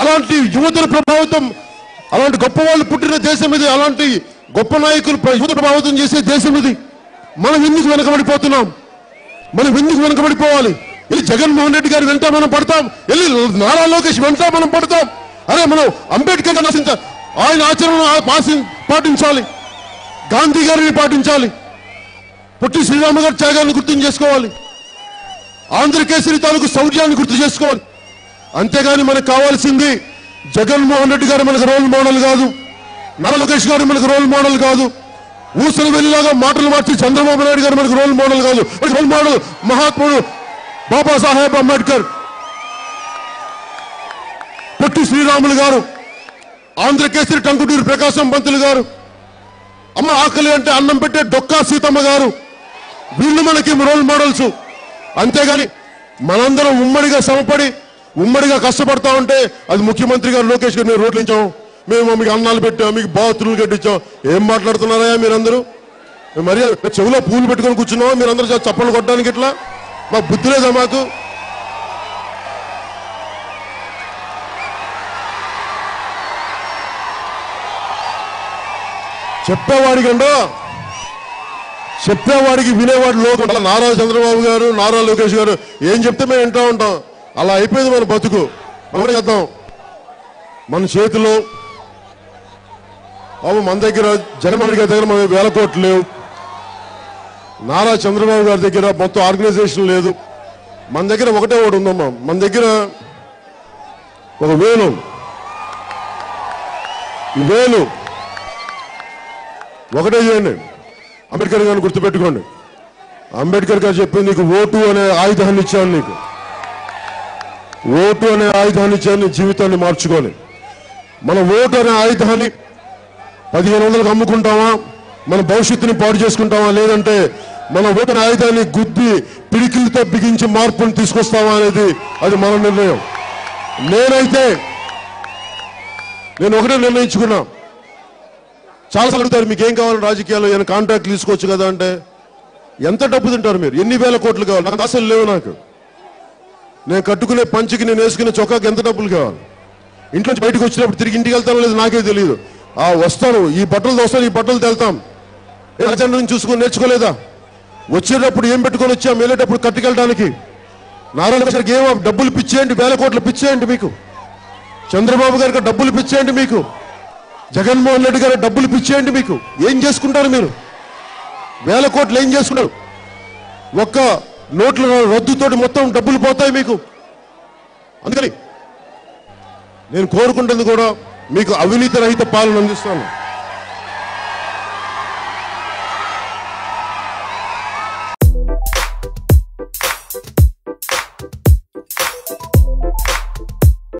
అలాంటి యువతను ప్రభావితం అలాంటి గొప్ప వాళ్ళు పుట్టిన దేశం ఇది అలాంటి గొప్ప నాయకులు ప్ర- యువత ప్రభావితం చేసే దేశం ఇది మనం ఎందుకు వెనకబడిపోతున్నాం మనం ఎందుకు వెనకబడిపోవాలి వెళ్ళి జగన్మోహన్ రెడ్డి గారి వెంట మనం పడతాం వెళ్ళి నారా లోకేష్ వెంట మనం పడతాం అరే మనం అంబేద్కర్ గారిని ఆశించ- ఆయన ఆచరణను ఆ- ఆశి- పాటించాలి గాంధీ గారిని పాటించాలి పొట్టి శ్రీరామ గారి త్యాగాన్ని గుర్తు చేసుకోవాలి ఆంధ్రకేసరి తాలూకు శౌర్యాన్ని గుర్తు చేసుకోవాలి అంతేగాని మనకు కావాల్సింది జగన్మోహన్ రెడ్డి గారు మనకు రోల్ మోడల్ కాదు నారా లోకేష్ గారు మనకు రోల్ మోడల్ కాదు ఊసలు వెళ్ళిలాగా మాటలు మార్చి చంద్రబాబు నాయుడు గారు మనకు రోల్ మోడల్ కాదు మనకు రోల్ మోడల్ మహాత్ముడు బాబాసాహెబ్ అంబేద్కర్ పొట్టి శ్రీరాములు గారు ఆంధ్రకేసరి టంకుటూరి ప్రకాశం పంతులు గారు అమ్మ ఆకలి అంటే అన్నం పెట్టే డొక్కా సీతమ్మ గారు వీళ్ళు మనకి రోల్ మోడల్స్ అంతేగాని మనందరం ఉమ్మడిగా సమపడి ఉమ్మడిగా కష్టపడతా ఉంటే అది ముఖ్యమంత్రి గారు లోకేష్ గారు మేము రోడ్లు ఇచ్చాం మేము మీకు అన్నాలు పెట్టాం మీకు బాత్రూమ్లు కట్టించాం ఏం మాట్లాడుతున్నారా మీరందరూ మేము మరి చెవిలో పూలు పెట్టుకొని కూర్చున్నాం మీరందరూ చ- చప్పలు కొట్టడానికి ఇట్లా మాకు బుద్ధి లేదా మాకు చెప్పేవాడికండో చెప్పేవాడికి వినేవాడు లోకం అలా నారా చంద్రబాబు గారు నారా లోకేష్ గారు ఏం చెప్తే మేము వింటూ ఉంటాం అలా అయిపోయింది మన బతుకు మనం కూడా చేద్దాం మన చేతిలో బాబు మన దగ్గర జగన్మోహన్ గారి దగ్గర మన వేల కోట్లు లేవు నారా చంద్రబాబు గారి దగ్గర మొత్తం ఆర్గనైజేషన్ లేదు మన దగ్గర ఒకటే ఒకటి ఉందమ్మా మన దగ్గర ఒక వేలు ఈ వేలు ఒకటే చేయండి అంబేద్కర్ గారిని గుర్తుపెట్టుకోండి అంబేద్కర్ గారు చెప్పింది నీకు ఓటు అనే ఆయుధాన్ని ఇచ్చాను నీకు ఓటు అనే ఆయుధాన్ని ఇచ్చాను నీ జీవితాన్ని మార్చుకొని మన ఓటు అనే ఆయుధాన్ని పదిహేను వందలకు అమ్ముకుంటామా మన భవిష్యత్తుని పాడు చేసుకుంటామా లేదంటే మన ఓటు అనే ఆయుధాన్ని గుద్ది పిడికిలతో బిగించి మార్పుని తీసుకొస్తామా అనేది అది మన నిర్ణయం నేనైతే నేను ఒకటే నిర్ణయించుకున్నా చాలా సార్లు అడుగుతారు మీకు ఏం కావాలి రాజకీయాల్లో ఏమైనా కాంట్రాక్ట్ తీసుకోవచ్చు కదా అంటే ఎంత డబ్బు తింటారు మీరు ఎన్ని వేల కోట్లు కావాలి నాకు అసలు లేవు నాకు నేను కట్టుకునే పంచికి నేను వేసుకునే చొక్కాకి ఎంత డబ్బులు కావాలి ఇంట్లో నుంచి బయటకు వచ్చినప్పుడు తిరిగి ఇంటికి వెళ్తానో లేదు నాకే తెలియదు ఆ వస్తాను ఈ బట్టలు వస్తాను ఈ బట్టలు తెల్తాం ఏ అజెండా నుంచి చూసుకొని నేర్చుకోలేదా వచ్చేటప్పుడు ఏం పెట్టుకొని వచ్చాం వెళ్ళేటప్పుడు కట్టుకెళ్ళడానికి నారాయణ గారికి ఏమో డబ్బులు పిచ్చేయండి వేల కోట్లు పిచ్చేయండి మీకు చంద్రబాబు గారికి డబ్బులు పిచ్చేయండి మీకు జగన్మోహన్ రెడ్డి గారు డబ్బులు పిచ్చేయండి మీకు ఏం చేసుకుంటారు మీరు వేల కోట్లు ఏం చేసుకున్నారు ఒక్క నోట్ల రద్దుతోటి మొత్తం డబ్బులు పోతాయి మీకు అందుకని నేను కోరుకుంటుంది కూడా మీకు అవినీతి రహిత పాలన అందిస్తాను